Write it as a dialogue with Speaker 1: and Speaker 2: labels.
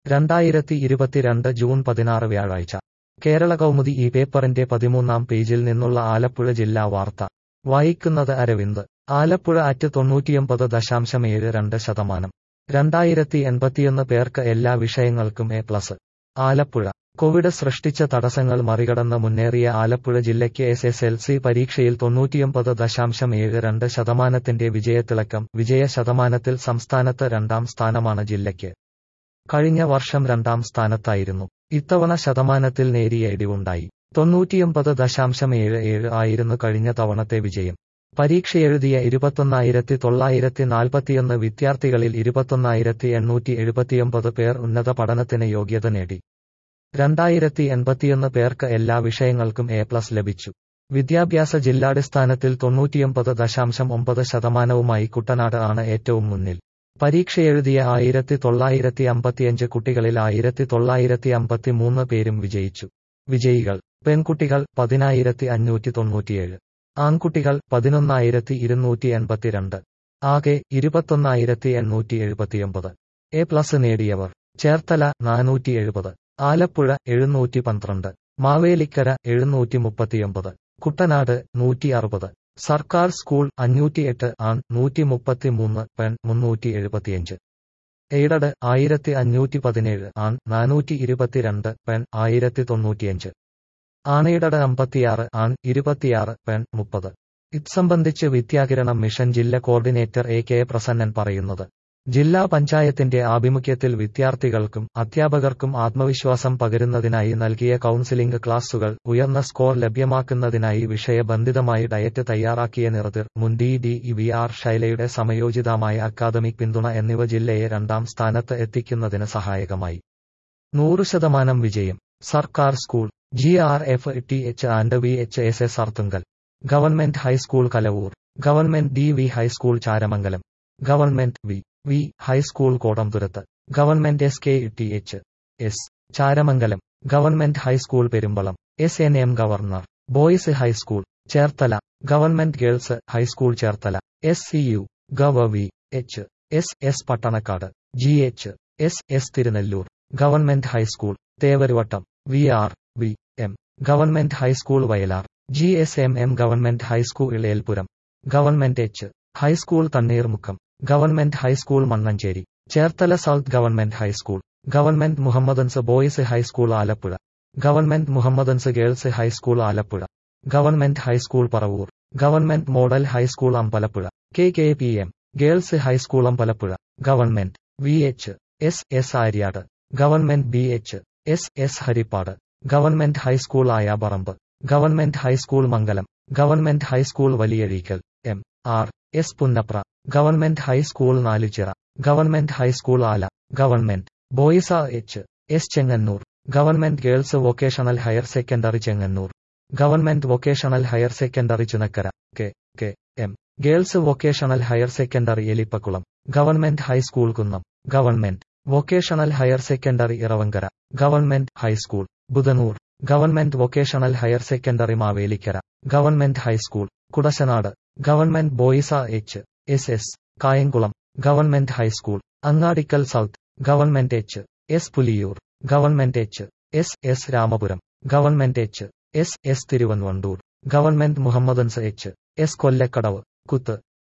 Speaker 1: രണ്ടായിരത്തി ഇരുപത്തിരണ്ട് ജൂൺ പതിനാറ് വ്യാഴാഴ്ച കേരള കൗമുദി ഈ പേപ്പറിന്റെ പതിമൂന്നാം പേജിൽ നിന്നുള്ള ആലപ്പുഴ ജില്ലാ വാർത്ത വായിക്കുന്നത് അരവിന്ദ് ആലപ്പുഴ അറ്റ് തൊണ്ണൂറ്റിയൊമ്പത് ദശാംശം ഏഴ് രണ്ട് ശതമാനം രണ്ടായിരത്തി എൺപത്തിയൊന്ന് പേർക്ക് എല്ലാ വിഷയങ്ങൾക്കും എ പ്ലസ് ആലപ്പുഴ കോവിഡ് സൃഷ്ടിച്ച തടസ്സങ്ങൾ മറികടന്ന് മുന്നേറിയ ആലപ്പുഴ ജില്ലയ്ക്ക് എസ് എസ് എൽ സി പരീക്ഷയിൽ തൊണ്ണൂറ്റിയൊമ്പത് ദശാംശം ഏഴ് രണ്ട് ശതമാനത്തിന്റെ വിജയത്തിളക്കം വിജയ ശതമാനത്തിൽ സംസ്ഥാനത്ത് രണ്ടാം സ്ഥാനമാണ് ജില്ലയ്ക്ക് കഴിഞ്ഞ വർഷം രണ്ടാം സ്ഥാനത്തായിരുന്നു ഇത്തവണ ശതമാനത്തിൽ നേരിയ ഇടിവുണ്ടായി തൊണ്ണൂറ്റിയൊമ്പത് ദശാംശം ഏഴ് ഏഴ് ആയിരുന്നു കഴിഞ്ഞ തവണത്തെ വിജയം പരീക്ഷയെഴുതിയ ഇരുപത്തൊന്നായിരത്തി തൊള്ളായിരത്തി നാൽപ്പത്തിയൊന്ന് വിദ്യാർത്ഥികളിൽ ഇരുപത്തൊന്നായിരത്തി എണ്ണൂറ്റി എഴുപത്തിയൊമ്പത് പേർ ഉന്നത പഠനത്തിന് യോഗ്യത നേടി രണ്ടായിരത്തി എൺപത്തിയൊന്ന് പേർക്ക് എല്ലാ വിഷയങ്ങൾക്കും എ പ്ലസ് ലഭിച്ചു വിദ്യാഭ്യാസ ജില്ലാടിസ്ഥാനത്തിൽ തൊണ്ണൂറ്റിയൊമ്പത് ദശാംശം ഒമ്പത് ശതമാനവുമായി കുട്ടനാട് ആണ് ഏറ്റവും മുന്നിൽ പരീക്ഷയെഴുതിയ ആയിരത്തി തൊള്ളായിരത്തി അമ്പത്തിയഞ്ച് കുട്ടികളിൽ ആയിരത്തി തൊള്ളായിരത്തി അമ്പത്തിമൂന്ന് പേരും വിജയിച്ചു വിജയികൾ പെൺകുട്ടികൾ പതിനായിരത്തി അഞ്ഞൂറ്റി തൊണ്ണൂറ്റിയേഴ് ആൺകുട്ടികൾ പതിനൊന്നായിരത്തി ഇരുന്നൂറ്റി എൺപത്തിരണ്ട് ആകെ ഇരുപത്തൊന്നായിരത്തി എണ്ണൂറ്റി എഴുപത്തിയൊമ്പത് എ പ്ലസ് നേടിയവർ ചേർത്തല നാനൂറ്റി എഴുപത് ആലപ്പുഴ എഴുന്നൂറ്റി പന്ത്രണ്ട് മാവേലിക്കര എഴുന്നൂറ്റി മുപ്പത്തിയൊമ്പത് കുട്ടനാട് നൂറ്റി അറുപത് സർക്കാർ സ്കൂൾ അഞ്ഞൂറ്റിയെട്ട് ആൺ നൂറ്റി മുപ്പത്തിമൂന്ന് പെൺ മുന്നൂറ്റി എഴുപത്തിയഞ്ച് എയ്ഡഡ് ആയിരത്തി അഞ്ഞൂറ്റി പതിനേഴ് ആൺ നാനൂറ്റി ഇരുപത്തിരണ്ട് പെൺ ആയിരത്തി തൊണ്ണൂറ്റിയഞ്ച് ആണെയ്ഡഡ് അമ്പത്തിയാറ് ആൺ ഇരുപത്തിയാറ് പെൺ മുപ്പത് ഇത് സംബന്ധിച്ച് വിദ്യാകിരണം മിഷൻ ജില്ല കോർഡിനേറ്റർ എ കെ പ്രസന്നൻ പറയുന്നത് ജില്ലാ പഞ്ചായത്തിന്റെ ആഭിമുഖ്യത്തിൽ വിദ്യാർത്ഥികൾക്കും അധ്യാപകർക്കും ആത്മവിശ്വാസം പകരുന്നതിനായി നൽകിയ കൌൺസിലിംഗ് ക്ലാസുകൾ ഉയർന്ന സ്കോർ ലഭ്യമാക്കുന്നതിനായി വിഷയബന്ധിതമായി ഡയറ്റ് തയ്യാറാക്കിയ നിർതിർ മുൻ ഡി ഡി വി ആർ ശൈലയുടെ സമയോചിതമായ അക്കാദമിക് പിന്തുണ എന്നിവ ജില്ലയെ രണ്ടാം സ്ഥാനത്ത് എത്തിക്കുന്നതിന് സഹായകമായി നൂറ് ശതമാനം വിജയം സർക്കാർ school G R F T H and V H S S Arthunkal government high school Kalavoor government D V high school Charamangalam government V V high school Kodamthuruth government S K T H S Charamangalam government high school Perumbalam S N M governor boys high school Cherthala government girls high school Cherthala S C U gov V H S S Pattanakkad G H S S Thirunellur government high school Thevaruvattam V R V M government high school Vayalar G S M M government high school Elpuram government H high school Thanneermukkam government high school Mannancherry Cherthala south government high school government Muhammadans boys high school Alappuzha government Muhammadans girls high school Alappuzha government high school Paravur government model high school Ambalappuzha K K P M girls high school Ambalappuzha government V H S S Aryad government B H S S Harippad government high school Ayaparamp government high school Mangalam government high school Valiyazheekal M R S Punnapra government high school Naluchira government high school Ala government boys H S Chengannur government girls vocational higher secondary Chengannur government vocational higher secondary Chunakkara K K M girls vocational higher secondary Elippakkulam government high school Kunnam government vocational higher secondary Eravankara government high school Budhanur government vocational higher secondary Mavelikkara government high school Kudassanad government boys H S S Kayamkulam government high school Angadikkal south government H S Puliyoor government H S S Ramapuram government H S S Thiruvanvandoor government Muhammadans H S Kollakadavu കുത്ത്